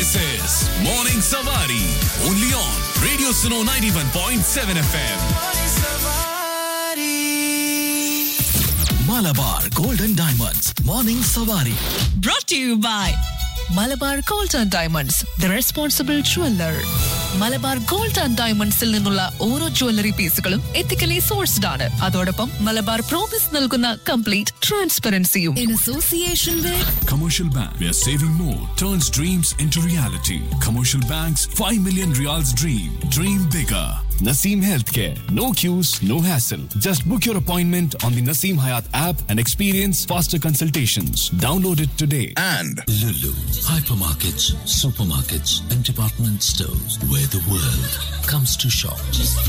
This is Morning Savari. Only on Radio Suno 91.7 FM. Malabar Golden Diamonds. Morning Savari. brought to you by Malabar gold and diamonds the responsible jeweller Malabar gold and ഡയമണ്ട്സിൽ നിന്നുള്ള ഓരോ jewellery പീസുകളും ethically sourced ആണ് അതോടൊപ്പം Malabar promise നൽകുന്ന complete ട്രാൻസ്പെറൻസിയും in association with Commercial Bank, where saving more turns dreams into reality. Commercial Bank's 5 million reals dream. Dream bigger. Naseem Healthcare. No queues, no hassle. Just book your appointment on the Naseem Hayat app and experience faster consultations. Download it today. And Lulu, hypermarkets, supermarkets, and department stores where the world comes to shop.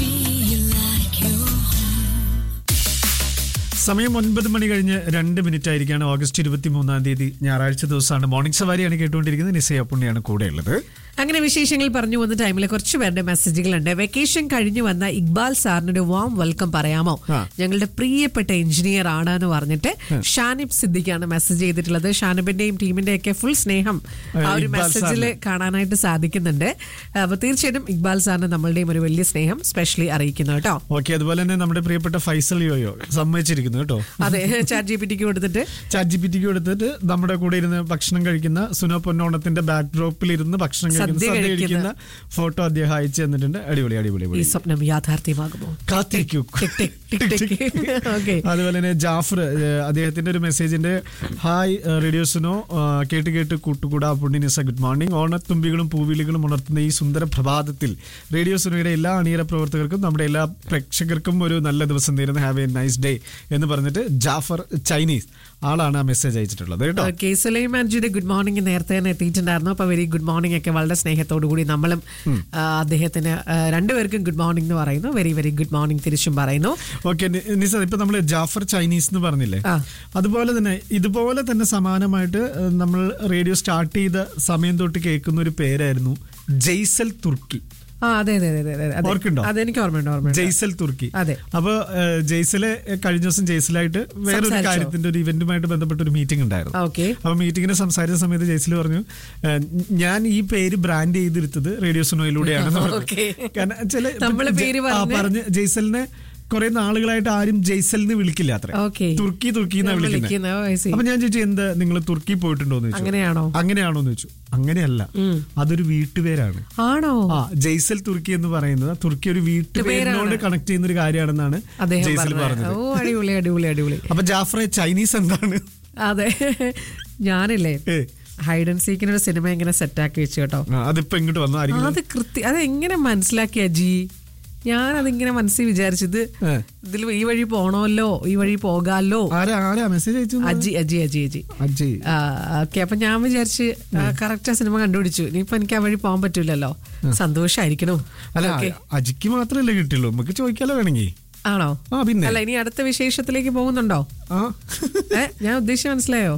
സമയം ഒൻപത് മണി കഴിഞ്ഞ് രണ്ട് minute ആയിരിക്കാണ് August ഇരുപത്തി മൂന്നാം തീയതി ഞായറാഴ്ച ദിവസമാണ് morning സവാരിയാണ് കേട്ടുകൊണ്ടിരിക്കുന്നത് നിസയ പുണ്യാണ് കൂടെയുള്ളത് അങ്ങനെ വിശേഷങ്ങൾ പറഞ്ഞു വന്ന ടൈമിൽ കുറച്ച് പേരുടെ മെസ്സേജുകളുണ്ട് വെക്കേഷൻ കഴിഞ്ഞു വന്ന ഇക്ബാൽ സാറിനൊരു വാം വെൽക്കം പറയാമോ ആ. ഞങ്ങളുടെ പ്രിയപ്പെട്ട എഞ്ചിനീയർ ആണ് എന്ന് പറഞ്ഞിട്ട് ഷാനിബ് സിദ്ദിഖാണ് മെസ്സേജ് ചെയ്തിട്ടുള്ളത് ഷാനിബിന്റെയും ടീമിന്റെ ഒക്കെ ഫുൾ സ്നേഹം ആ ഒരു ഇക്ബാൽ മെസ്സേജിൽ സാറിന്. കാണാനായിട്ട് സാധിക്കുന്നുണ്ട് അപ്പൊ തീർച്ചയായിട്ടും ഇക്ബാൽ സാറിന് നമ്മളുടെയും ഒരു വലിയ സ്നേഹം സ്പെഷ്യലി അറിയിക്കുന്നു കേട്ടോ ഓക്കെ അതുപോലെ തന്നെ നമ്മുടെ പ്രിയപ്പെട്ട ഫൈസൽ യോയോ സമ്മതിച്ചിരിക്കുന്നു കേട്ടോ അതെ ചാറ്റ് ജി പി ടിക്ക് കൊടുത്തിട്ട് ചാറ്റ് ജി പി ടിക്ക് കൊടുത്തിട്ട് നമ്മുടെ കൂടെ ഇരുന്ന് ഭക്ഷണം കഴിക്കുന്ന സുനോ പൊന്നോണത്തിന്റെ ബാക്ക് ഡ്രോപ്പിൽ ഇരുന്ന് ഭക്ഷണം കഴിക്കുന്ന സദ്യ സദ്യ കഴിക്കുന്ന. കഴിക്കുന്ന ഫോട്ടോ അദ്ദേഹം അയച്ചു തന്നിട്ടുണ്ട് അടിപൊളി അടിപൊളി ഈ അടിപൊളി സ്വപ്നം യാഥാർത്ഥ്യമാകുമോ കാത്തിരിക്കൂ ടിക് ടിക് ടിക് ടിക് ഓക്കെ അതുപോലെ തന്നെ ജാഫർ ഏഹ്, അദ്ദേഹത്തിന്റെ ഒരു മെസ്സേജിന്റെ ഹായ് ഏഹ്, റേഡിയോ സുനോ ഏഹ്, കേട്ട് കേട്ട് കൂട്ടുകൂടാ പുണ്യനിസ ഗുഡ് മോർണിംഗ് ഓണത്തുമ്പികളും പൂവിളികളും ഉണർത്തുന്ന ഈ സുന്ദര പ്രഭാതത്തിൽ റേഡിയോ സുനോയുടെ എല്ലാ അണിയറ പ്രവർത്തകർക്കും നമ്മുടെ എല്ലാ പ്രേക്ഷകർക്കും ഒരു നല്ല ദിവസം നേരുന്ന ഹാവ് എ നൈസ് ഡേ എന്ന് പറഞ്ഞിട്ട് ജാഫർ ചൈനീസ് ആളാണ് ആ മെസ്സേജ് അയച്ചിട്ടുള്ളത് കേട്ടോ ഓക്കെ സുലൈമാൻജിയുടെ ഗുഡ് മോർണിംഗ് നേരത്തെ തന്നെ എത്തിയിട്ടുണ്ടായിരുന്നു അപ്പൊ വെരി ഗുഡ് മോർണിംഗ് ഒക്കെ വളരെ സ്നേഹത്തോടു കൂടി നമ്മളും ആ, അദ്ദേഹത്തിന് ആ, രണ്ടുപേർക്കും ഗുഡ് മോർണിംഗ് എന്ന് പറയുന്നു വെരി വെരി ഗുഡ് മോർണിംഗ് തിരിച്ചും പറയുന്നു ഓക്കെ നിസ ഇപ്പൊ നമ്മള് ജാഫർ ചൈനീസ് എന്ന് പറഞ്ഞില്ലേ ആ. അതുപോലെ തന്നെ ഇതുപോലെ തന്നെ സമാനമായിട്ട് ഏഹ്, നമ്മൾ റേഡിയോ സ്റ്റാർട്ട് ചെയ്ത സമയം തൊട്ട് കേൾക്കുന്ന ഒരു പേരായിരുന്നു ജയ്സൽ തുർക്കി ആ അതെ അതെ അതെ അതെ അതെ ഓർക്കുണ്ടോ? അതെനിക്ക് ഓർമ്മയുണ്ട് ഓർമ്മയുണ്ട് ജയ്സൽ തുർക്കി അതെ. അപ്പൊ ഏഹ്, ജയ്സലെ ഏഹ്, കഴിഞ്ഞ ദിവസം ജയ്സലായിട്ട് വേറൊരു സംസാരിച്ചോ? കാര്യത്തിന്റെ ഒരു ഇവന്റുമായിട്ട് ബന്ധപ്പെട്ട ഒരു മീറ്റിംഗ് ഉണ്ടായിരുന്നു ഓക്കെ അപ്പൊ മീറ്റിംഗിന് സംസാരിച്ച സമയത്ത് ജയ്സൽ പറഞ്ഞു ഏഹ്, ഞാൻ ഈ പേര് ബ്രാൻഡ് ചെയ്തെടുത്തത് റേഡിയോ സുനോയിലൂടെയാണെന്ന് പറഞ്ഞു. ഓക്കെ. കാരണം ചില നമ്മള് പേര് ആ, പറഞ്ഞ് പറഞ്ഞ് ജയ്സലിനെ കുറെ നാളുകളായിട്ട് ആരും ജയ്സൽ എന്ന് വിളിക്കില്ല അത്ര ഓക്കെ. തുർക്കി തുർക്കി എന്നാ വിളിക്കുന്നത്. വിളിക്കുന്നത് ഓ, I see. അപ്പൊ ഞാൻ ചോദിച്ചു എന്താ നിങ്ങൾ തുർക്കി പോയിട്ടുണ്ടോ എന്ന് ചോദിച്ചു അങ്ങനെയാണോ? അങ്ങനെയാണോ എന്ന് ചോദിച്ചു അങ്ങനെയല്ല അതൊരു വീട്ടുപേരാണ് ആണോ ആ ജയ്സൽ തുർക്കി എന്ന് പറയുന്നത് തുർക്കി ഒരു വീട്ടുപേരിനോട് വീട്ടുപേരാണ്. കണക്ട് ചെയ്യുന്ന ഒരു കാര്യമാണെന്നാണ് അദ്ദേഹം ജയ്സൽ പറഞ്ഞത് പറഞ്ഞത് ഓ അടിപൊളി അടിപൊളി അടിപൊളി അപ്പൊ ജാഫറെ ചൈനീസ് എന്താണ് അതെ ഞാനില്ലേ ഏ. ഹൈഡ് ആൻഡ് സീക്കിന് ഒരു സിനിമ ഇങ്ങനെ സെറ്റാക്കി വെച്ചു കേട്ടോ ആ, അതിപ്പോ ഇങ്ങോട്ട് വന്നു ആരെങ്കിലും അത് കൃത്യ അത് എങ്ങനെ മനസ്സിലാക്കിയ ജി ഞാൻ അതിങ്ങനെ മനസ്സിൽ വിചാരിച്ചത് ഏ. ഇതിൽ ഈ വഴി പോണമല്ലോ ഈ വഴി പോകാലോ ആരാ ആരാ മെസ്സേജ് അയച്ചു അജി അജി അജി അജി അജയ് ഓക്കെ അപ്പൊ ഞാൻ വിചാരിച്ച് കറക്റ്റ് ആ സിനിമ കണ്ടുപിടിച്ചു ഇനിയിപ്പൊ എനിക്ക് ആ വഴി പോകാൻ പറ്റൂലല്ലോ സന്തോഷായിരിക്കണോ അല്ല Okay. അജിക്ക് മാത്രമല്ലേ കിട്ടുള്ളൂ നമുക്ക് ചോദിക്കാലോ വേണമെങ്കിൽ ആണോ ആ പിന്നെ അല്ല ഇനി അടുത്ത വിശേഷത്തിലേക്ക് പോകുന്നുണ്ടോ ആ ഏ ഞാൻ ഉദ്ദേശിച്ച മനസ്സിലായോ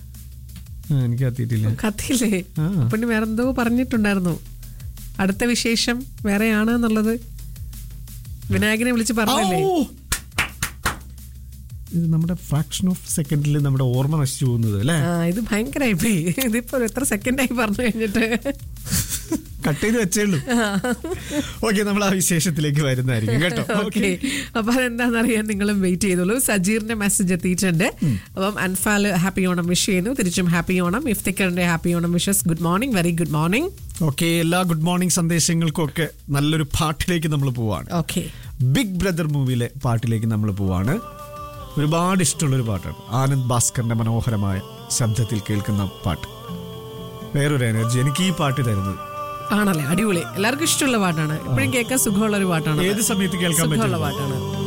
ആ, എനിക്ക് കത്തിയിട്ടില്ല കത്തിയില്ലേ ആ. അപ്പൊ ഇനി വേറെന്തോ പറഞ്ഞിട്ടുണ്ടായിരുന്നു അടുത്ത വിശേഷം വേറെയാണ് എന്നുള്ളത് വിനായകനെ വിളിച്ച് പറഞ്ഞല്ലേ ഔ! ഇത് നമ്മുടെ ഫ്രാക്ഷൻ ഓഫ് സെക്കൻഡിൽ നമ്മുടെ ഓർമ്മ നശിച്ചു പോകുന്നത് അല്ലേ ആ ഇത് ഭയങ്കരമായി പോയി ഇതിപ്പോ എത്ര സെക്കൻഡായി പറഞ്ഞു കഴിഞ്ഞിട്ട് കട്ട് ചെയ്ത് വെച്ചേ ഉള്ളൂ ഓക്കെ നമ്മൾ ആ വിശേഷത്തിലേക്ക് വരുന്നതായിരിക്കും കേട്ടോ ഓക്കെ അപ്പൊ അതെന്താണെന്നറിയാൻ നിങ്ങളും വെയിറ്റ് ചെയ്തോളൂ സജീറിന്റെ മെസ്സേജ് എത്തിയിട്ടുണ്ട് അപ്പം അൻഫാല് ഹാപ്പി ഓണം വിഷ് ചെയ്യുന്നു തിരിച്ചും ഹാപ്പി ഓണം ഇഫ്തിക്കറിന്റെ happy Onam wishes good morning very good morning okay എല്ലാ ഗുഡ് മോർണിംഗ് സന്ദേശങ്ങൾക്കും ഒക്കെ നല്ലൊരു പാട്ടിലേക്ക് നമ്മൾ പോവാണ് ഓക്കെ ബിഗ് ബ്രദർ മൂവിയിലെ പാട്ടിലേക്ക് നമ്മൾ പോവാണ് ഒരുപാട് ഇഷ്ടമുള്ളൊരു പാട്ടാണ് ആനന്ദ് ഭാസ്കറിന്റെ മനോഹരമായ ശബ്ദത്തിൽ കേൾക്കുന്ന പാട്ട് വേറൊരു എനർജി എനിക്ക് ഈ പാട്ട് തരുന്നത് ആണല്ലേ അടിപൊളി എല്ലാവർക്കും ഇഷ്ടമുള്ള പാട്ടാണ് ഇപ്പോഴും കേൾക്കാൻ സുഖമുള്ള ഒരു പാട്ടാണ് ഏത് സമയത്ത് കേൾക്കാൻ സുഖമുള്ള പറ്റും പാട്ടാണ്